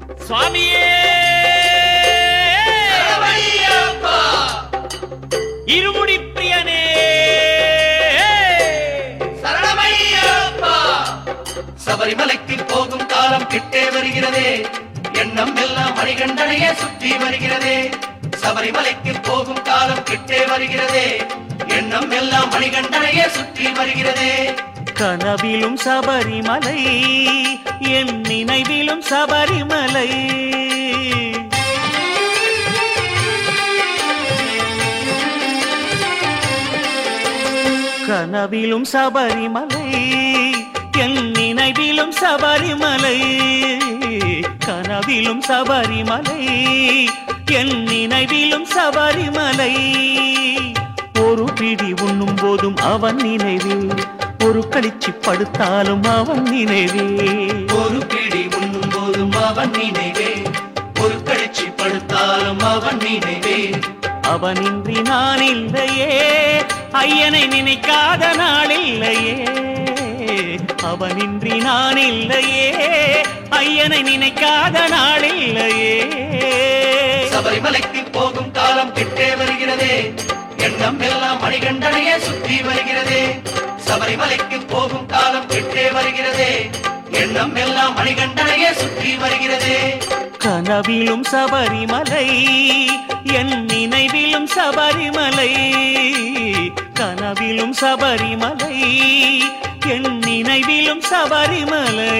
சுவாமியே இருமுடி பிரியனே சபரிமலைக்கு போகும் காலம் கிட்டே வருகிறதே எண்ணம் எல்லாம் மணிகண்டனையே சுற்றி வருகிறதே சபரிமலைக்கு போகும் காலம் கிட்டே வருகிறதே எண்ணம் எல்லாம் மணிகண்டனையே சுற்றி வருகிறதே கனவிலும் சபரிமலை என் நினைவிலும் சபரிமலை கனவிலும் சபரிமலை என் நினைவிலும் சபரிமலை கனவிலும் சபரிமலை என் நினைவிலும் சபரிமலை ஒரு பிடி உண்ணும் போதும் அவன் நினைவே ஒரு கழிச்சு படுத்தாலும் அவன் நினைவே ஒரு பிடி உண்ணும் போதும் அவன் நினைவே ஒரு கழிச்சு படுத்தாலும் அவன் நினைவே அவனின்றி நான் இல்லையே ஐயனை நினைக்காத நாள் இல்லையே அவனின்றி நான் இல்லையே ஐயனை நினைக்காத நாள் இல்லையே சபரிமலைக்கு போகும் காலம் கிட்டே வருகிறதே எண்ணம் எல்லாம் மணிகண்டனையே சுற்றி வருகிறதே சபரிமலைக்கு போகும் காலம் கிட்டே வருகிறதே எண்ணம் எல்லாம் மணிகண்டனையே சுற்றி வருகிறதே கனவிலும் சபரிமலை என் நினைவிலும் சபரிமலை கனவிலும் சபரிமலை என் நினைவிலும் சபரிமலை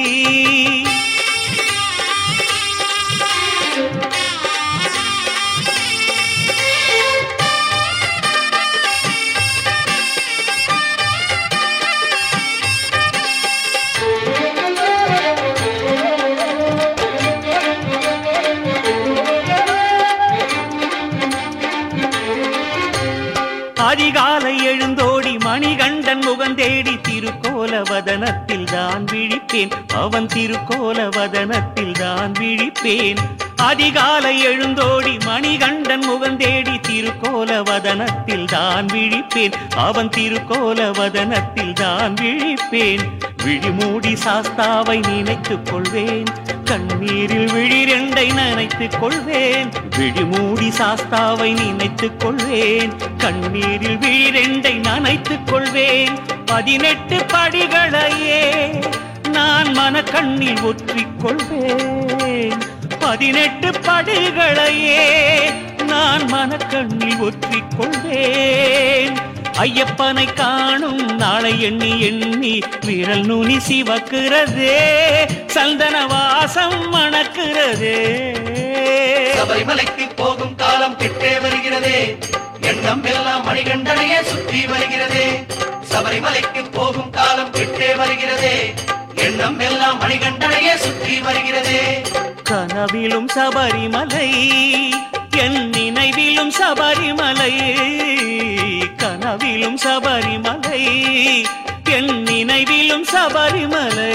அதிகாலை எழுந்தோடி மணிகண்டன் முகம் தேடி திருக்கோல வதனத்தில் தான் விழிப்பேன் அவன் திருக்கோல வதனத்தில் தான் விழிப்பேன் அதிகாலை எழுந்தோடி மணிகண்டன் முகம் தேடி திருக்கோல வதனத்தில் தான் விழிப்பேன் அவன் திருக்கோல வதனத்தில் தான் விழிப்பேன் விழிமூடி சாஸ்தாவை நினைத்துக் கொள்வேன் கண்ணீரில் விழிரெண்டை நினைத்துக் கொள்வேன் விழிமூடி சாஸ்தாவை நினைத்துக் கொள்வேன் கண்ணீரில் விழிரெண்டை நனைத்துக் கொள்வேன் பதினெட்டு படிகளையே நான் மனக்கண்ணில் ஒற்றிக் கொள்வேன் பதினெட்டு படிகளையே நான் மனக்கண்ணில் ஒற்றிக் கொள்வேன் ஐயப்பனை காணும் நாளை எண்ணி எண்ணி விரல் நுனி சிவக்கிறதே சந்தன வாசம் மணக்கிறதே சபரிமலைக்கு போகும் காலம் கிட்டே வருகிறதே எண்ணம் எல்லாம் மணிகண்டனையே சுற்றி வருகிறதே சபரிமலைக்கு போகும் காலம் கிட்டே வருகிறதே எண்ணம் எல்லாம் மணிகண்டனையே சுற்றி வருகிறதே கனவிலும் சபரிமலை என் நினைவிலும் சபரிமலை கனவிலும் சபரிமலை என் நினைவிலும் சபரிமலை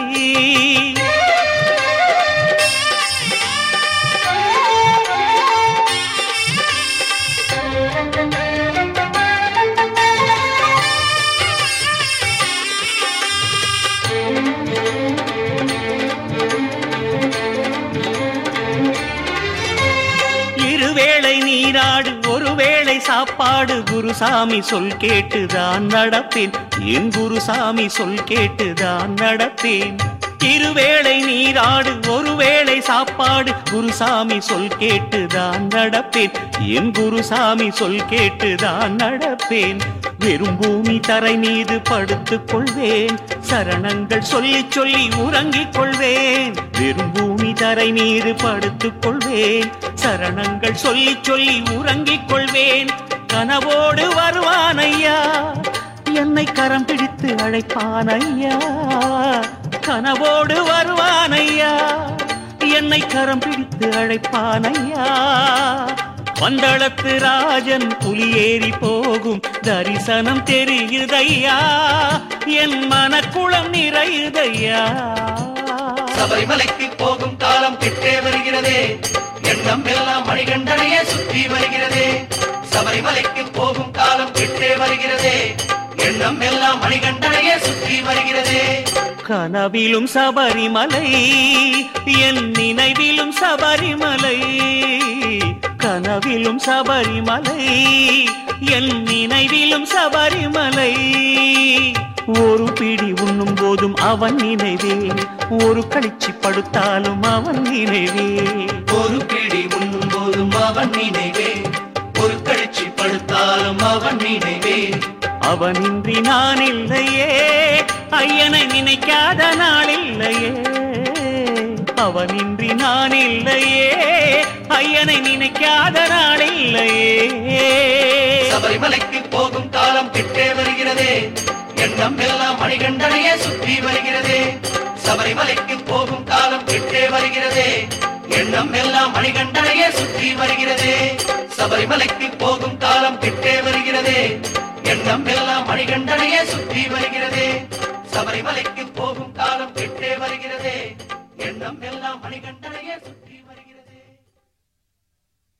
இருவேளை நீராடு ஒருவேளை சாப்பாடு குருசாமி சொல் கேட்டுதான் நடப்பேன் என் குருசாமி சொல் கேட்டுதான் நடப்பேன் இருவேளை நீராடு ஒருவேளை சாப்பாடு குருசாமி சொல் கேட்டுதான் நடப்பேன் என் குருசாமி சொல் கேட்டுதான் நடப்பேன் வெறும் பூமி தரை மீது படுத்துக் கொள்வேன் சரணங்கள் சொல்லி சொல்லி உறங்கிக் கொள்வேன் வெறும் பூமி தரை மீது படுத்துக் கொள்வேன் சரணங்கள் சொல்லி சொல்லி உறங்கிக் கொள்வேன் கனவோடு வருவான் ஐயா என்னை கரம் பிடித்து அழைப்பான் ஐயா கனவோடு வருவான் ஐயா என்னை கரம் பிடித்து அழைப்பான் ஐயா வந்தளத்து ராஜன் புலியேறி போகும் தரிசனம் தெரியுதையா என் மனக்குளம் நிறையுதையா சபரிமலைக்கு போகும் காலம் கிட்டே வருகிறதே எண்ணம் எல்லாம் மணிகண்டனையே சுற்றி வருகிறதே சபரிமலைக்கு போகும் காலம் கிட்டே வருகிறதே எண்ணம் எல்லாம் மணிகண்டனையே சுற்றி வருகிறதே கனவிலும் சபரிமலை என் நினைவிலும் சபரிமலை கனவிலும் சபரிமலை என் நினைவிலும் சபரிமலை ஒரு பிடி உண்ணும் போதும் அவன் நினைவே ஒரு கழிச்சு படுத்தாலும் அவன் நினைவே ஒரு பிடி உண்ணும் போதும் அவன் நினைவே ஒரு கழிச்சு படுத்தாலும் அவன் நினைவே அவனின்றி நான் இல்லையே ஐயனை நினைக்காத நாள் இல்லையே அவனின்றி நான் இல்லையே ஐயனை நினைக்காத நாள் இல்லையே சபரிமலைக்கு போகும் காலம் கிட்டே வருகிறதே எண்ணம் எல்லாம் மணிகண்டனையே சுற்றி வருகிறதே சபரிமலைக்கு போகும் காலம் கிட்டே வருகிறதே எண்ணம் எல்லாம் மணிகண்டனையே சுற்றி வருகிறதே சபரிமலைக்கு போகும் காலம் கிட்டே வருகிறதே எண்ணம் எல்லாம் மணிகண்டனையே சுற்றி வருகிறதே சபரிமலைக்கு போகும் காலம் கிட்டே வருகிறதே எண்ணம் எல்லாம் மணிகண்டனையே சுற்றி